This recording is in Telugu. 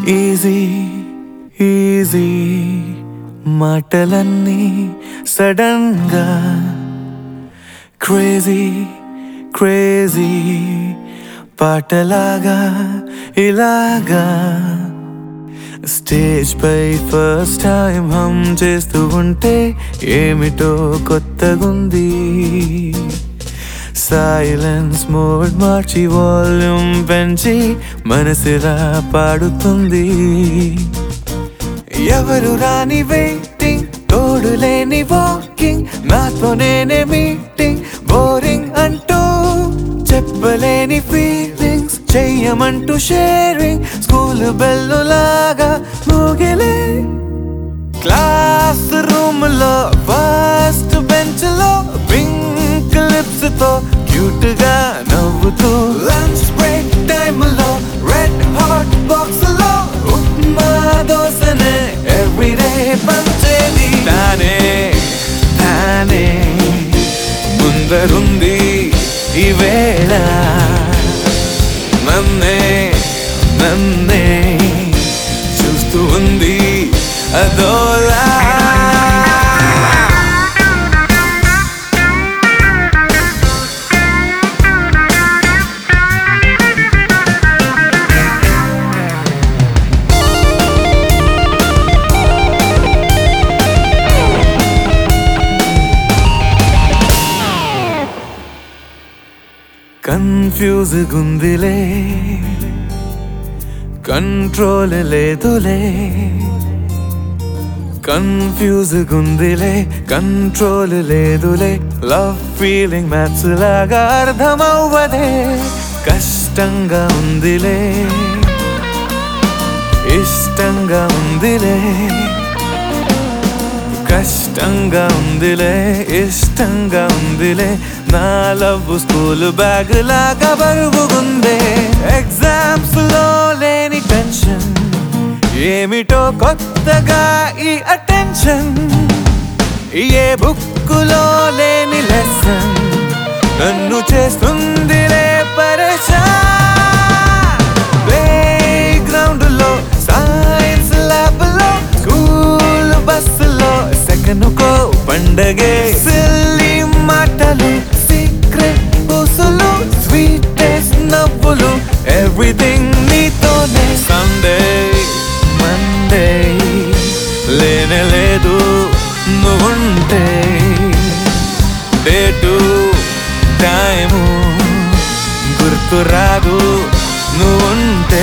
ఈజీ ఈజీ మాటలన్నీ సడన్ గా క్రేజీ క్రేజీ పాటలాగా ఇలాగా స్టేజ్ పై ఫస్ట్ టైం హమ్ చేస్తూ ఉంటే ఏమిటో కొత్తగుంది సైలెన్స్ మోడ్ మార్చి వాల్యూమ్ పెంచి మనసిరా పాడుతుంది ఎవరు రాని వెయిటింగ్ తోడు లేని వాకింగ్ నాతో నేనే మీటింగ్ బోరింగ్ అంటూ చెప్పలేని ఫీలింగ్స్ చెయ్యమంటూ షేరింగ్ స్కూల్ బెల్లు లాగా మోగిలే క్లాస్ రూమ్ లో ఫస్ట్ బెంచ్ లో పింక్ లిప్స్ తో క్యూట్ గా నవ్వుతూ లంచ్ బ్రేక్ టైమ్ లో రెడ్ హాట్ బాక్స్ లో ఉప్మా దోశనే ఎవ్రీడే పంచేది తానే తానే ముందరుంది ఈ వేళ నన్నే నన్నే చూస్తూ ఉంది అదోలా కన్ఫ్యూజ్ గుందిలే కంట్రోల్ లేదులే కన్ఫ్యూజ్ గుందిలే కంట్రోల్ లేదులే లవ్ ఫీలింగ్ మ్యాథ్స్ లాగా అర్థమవ్వదే కష్టంగా ఉందిలే ఇష్టంగా ఉందిలే కష్టంగా ఉందిలే ఇష్టంగా ఉందిలే నా లవ్ స్కూల్ బ్యాగ్ లాగా బరువుగుందే ఎగ్జామ్స్ లో లేని టెన్షన్ ఏమిటో కొత్తగా ఈ అటెన్షన్ ఏ బుక్కులో లేని లెసన్ నన్ను చేస్తుందిలే పరేషా ప్లే గ్రౌండ్ లో సైన్స్ ల్యాబ్ లో స్కూల్ బస్సులో సెకండ్ కో పండగే సిల్లి మాటలు సీక్రెట్ పూసులు స్వీటెస్ట్ నవ్వులు ఎవ్రీథింగ్ నీతోనే సండే మండే లేనే లేదు నువ్వుంటే డేటు టైము గుర్తు రాదు నువ్వుంటే